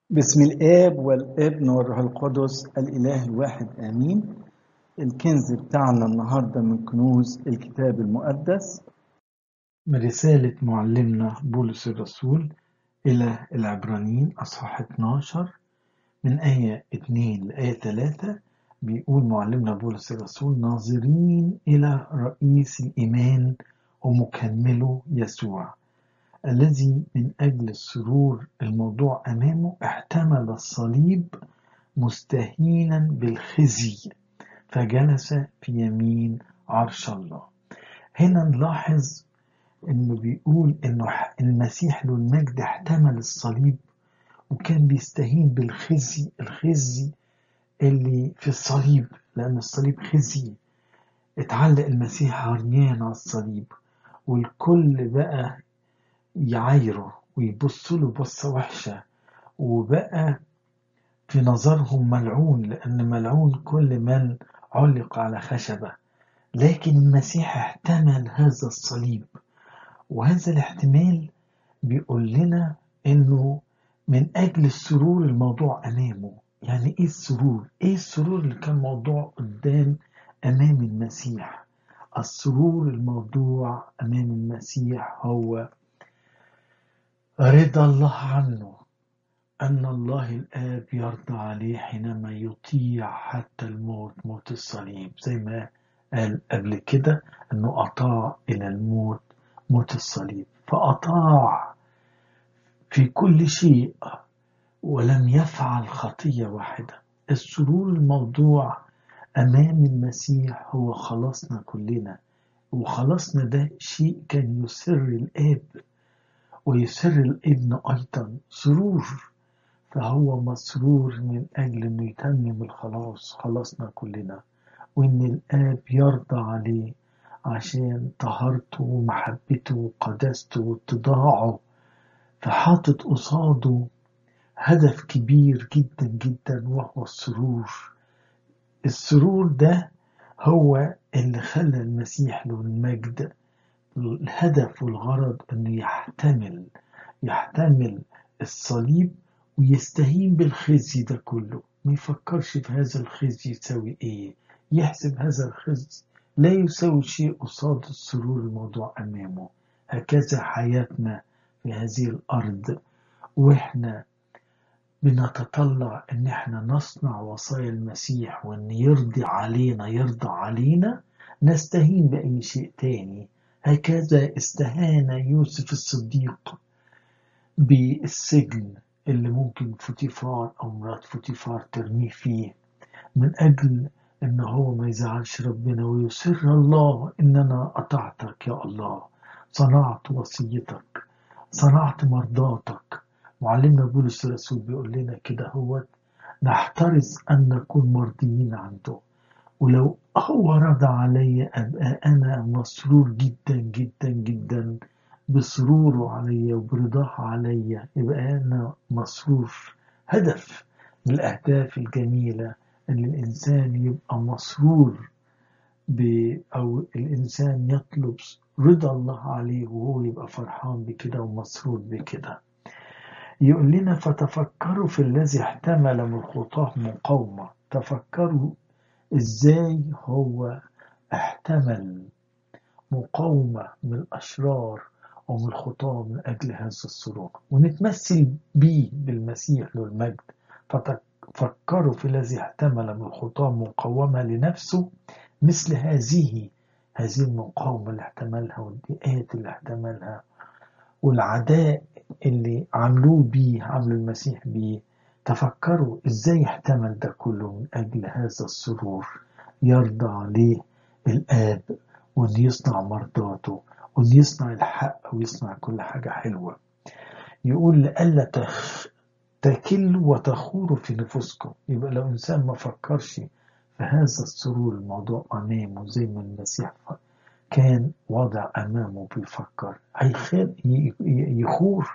بسم الآب والابن والروح القدس الإله الواحد آمين الكنز بتاعنا النهاردة من كنوز الكتاب المقدس من رسالة معلمنا بولس الرسول إلى العبرانيين أصحاح 12 من آية 2 لآية 3 بيقول معلمنا بولس الرسول ناظرين إلى رئيس الإيمان ومكمله يسوع الذي من أجل السرور الموضوع أمامه احتمل الصليب مستهينا بالخزي فجلس في يمين عرش الله هنا نلاحظ انه بيقول انه المسيح له المجد احتمل الصليب وكان بيستهين بالخزي الخزي اللي في الصليب لان الصليب خزي اتعلق المسيح عريان على الصليب والكل بقى يعايره ويبصوا له بصة وحشة وبقى في نظرهم ملعون لأن ملعون كل من علق على خشبة لكن المسيح احتمل هذا الصليب وهذا الاحتمال بيقول لنا انه من اجل السرور الموضوع امامه يعني ايه السرور ايه السرور اللي كان موضوع قدام امام المسيح السرور الموضوع امام المسيح هو رضا الله عنه أن الله الآب يرضى عليه حينما يطيع حتى الموت موت الصليب زي ما قال قبل كده أنه أطاع إلى الموت موت الصليب فأطاع في كل شيء ولم يفعل خطية واحدة السرور الموضوع أمام المسيح هو خلاصنا كلنا وخلاصنا ده شيء كان يسر الآب ويسر الابن أيضا سرور فهو مسرور من أجل أنه يتمم الخلاص خلاصنا كلنا وإن الآب يرضى عليه عشان طهارته ومحبته وقداسته واتضاعه فحاطط قصاده هدف كبير جدا جدا وهو السرور السرور ده هو اللي خلى المسيح له المجد الهدف والغرض انه يحتمل يحتمل الصليب ويستهين بالخزي ده كله ما يفكرش في هذا الخزي يساوي ايه يحسب هذا الخزي لا يساوي شيء قصاد السرور الموضوع امامه هكذا حياتنا في هذه الارض واحنا بنتطلع ان احنا نصنع وصايا المسيح وان يرضي علينا يرضى علينا نستهين باي شيء تاني هكذا استهان يوسف الصديق بالسجن اللي ممكن فوتيفار أو مرات فوتيفار ترميه فيه من أجل إن هو ما يزعلش ربنا ويسر الله إن أنا أطعتك يا الله صنعت وصيتك صنعت مرضاتك معلمنا بولس الرسول بيقول لنا كده هو نحترز أن نكون مرضيين عنده ولو هو رضى علي أبقى أنا مسرور جدا جدا جدا بسروره علي وبرضاه علي يبقى أنا مسرور هدف من الأهداف الجميلة أن الإنسان يبقى مسرور ب أو الإنسان يطلب رضا الله عليه وهو يبقى فرحان بكده ومسرور بكده يقول لنا فتفكروا في الذي احتمل من خطاه مقاومة تفكروا ازاي هو احتمل مقاومة من الأشرار ومن الخطاة من أجل هذا السرور ونتمثل به بالمسيح له المجد فتفكروا في الذي احتمل من الخطاة مقاومة لنفسه مثل هذه هذه المقاومة اللي احتملها والضيقات اللي احتملها والعداء اللي عملوه بيه عملوا المسيح بيه تفكروا ازاي احتمل ده كله من اجل هذا السرور يرضى عليه الاب وان يصنع مرضاته وان يصنع الحق ويصنع كل حاجة حلوة يقول لألا تخ... تكلوا وتخوروا في نفوسكم يبقى لو إنسان ما فكرش في هذا السرور الموضوع أمامه زي ما المسيح كان وضع أمامه بيفكر هيخل... يخور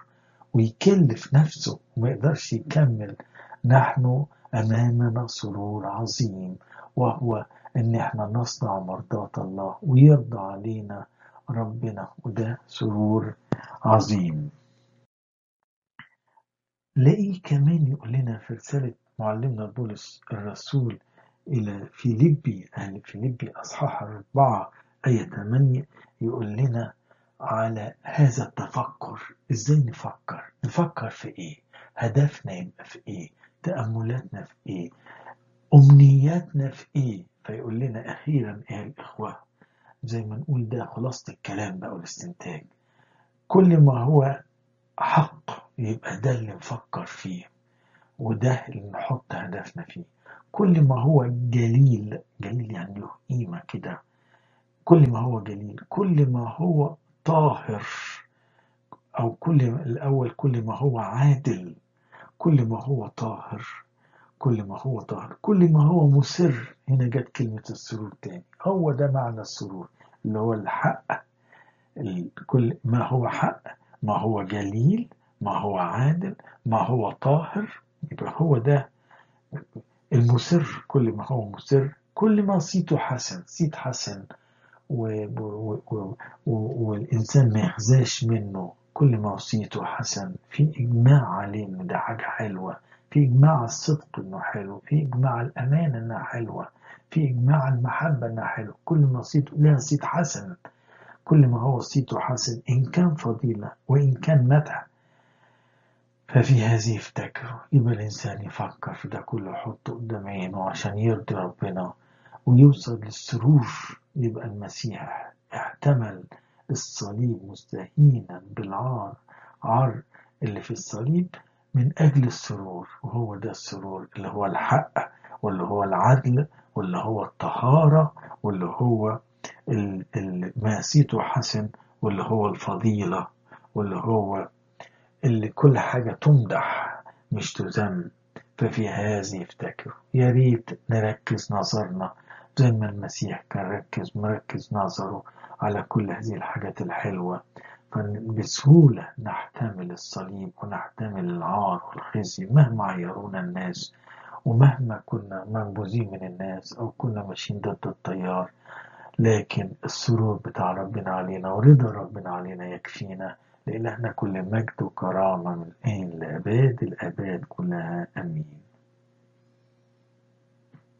ويكلف نفسه وما يقدرش يكمل نحن أمامنا سرور عظيم وهو إن إحنا نصنع مرضاة الله ويرضى علينا ربنا وده سرور عظيم لاقيه كمان يقول لنا في رسالة معلمنا بولس الرسول إلى فيليبي أهل فيليبي أصحاح أربعة آية 8 يقول لنا على هذا التفكر إزاي نفكر نفكر في إيه هدفنا يبقى في إيه تأملاتنا في إيه أمنياتنا في إيه فيقول لنا أخيرا أيها الإخوة زي ما نقول ده خلاصة الكلام بقى والاستنتاج كل ما هو حق يبقى ده اللي نفكر فيه وده اللي نحط هدفنا فيه كل ما هو جليل جليل يعني له قيمة كده كل ما هو جليل كل ما هو طاهر أو كل الأول كل ما هو عادل كل ما هو طاهر كل ما هو طاهر كل ما هو مسر هنا جت كلمة السرور تاني هو ده معنى السرور اللي هو الحق كل ما هو حق ما هو جليل ما هو عادل ما هو طاهر يبقى هو ده المسر كل ما هو مسر كل ما صيته حسن صيت حسن و... و... و... والإنسان ما يخزاش منه كل ما صيته حسن في إجماع عليه إن ده حاجة حلوة في إجماع الصدق إنه حلو في إجماع الأمانة إنها حلوة في إجماع المحبة إنها حلوة كل ما صيته لها صيت حسن كل ما هو صيته حسن إن كان فضيلة وإن كان مدح ففي هذه افتكروا يبقى الإنسان يفكر في ده كله يحطه قدام عينه عشان يرضي ربنا ويوصل للسرور يبقى المسيح احتمل الصليب مستهينا بالعار عار اللي في الصليب من أجل السرور وهو ده السرور اللي هو الحق واللي هو العدل واللي هو الطهارة واللي هو الماسيته حسن واللي هو الفضيلة واللي هو اللي كل حاجة تمدح مش تذم ففي هذه افتكروا يا ريت نركز نظرنا زي ما المسيح كان ركز مركز نظره على كل هذه الحاجات الحلوة فبسهولة نحتمل الصليب ونحتمل العار والخزي مهما عيرونا الناس ومهما كنا منبوذين من الناس أو كنا ماشيين ضد التيار لكن السرور بتاع ربنا علينا ورضا ربنا علينا يكفينا لإلهنا كل مجد وكرامة من الآن لأباد الآباد كلها أمين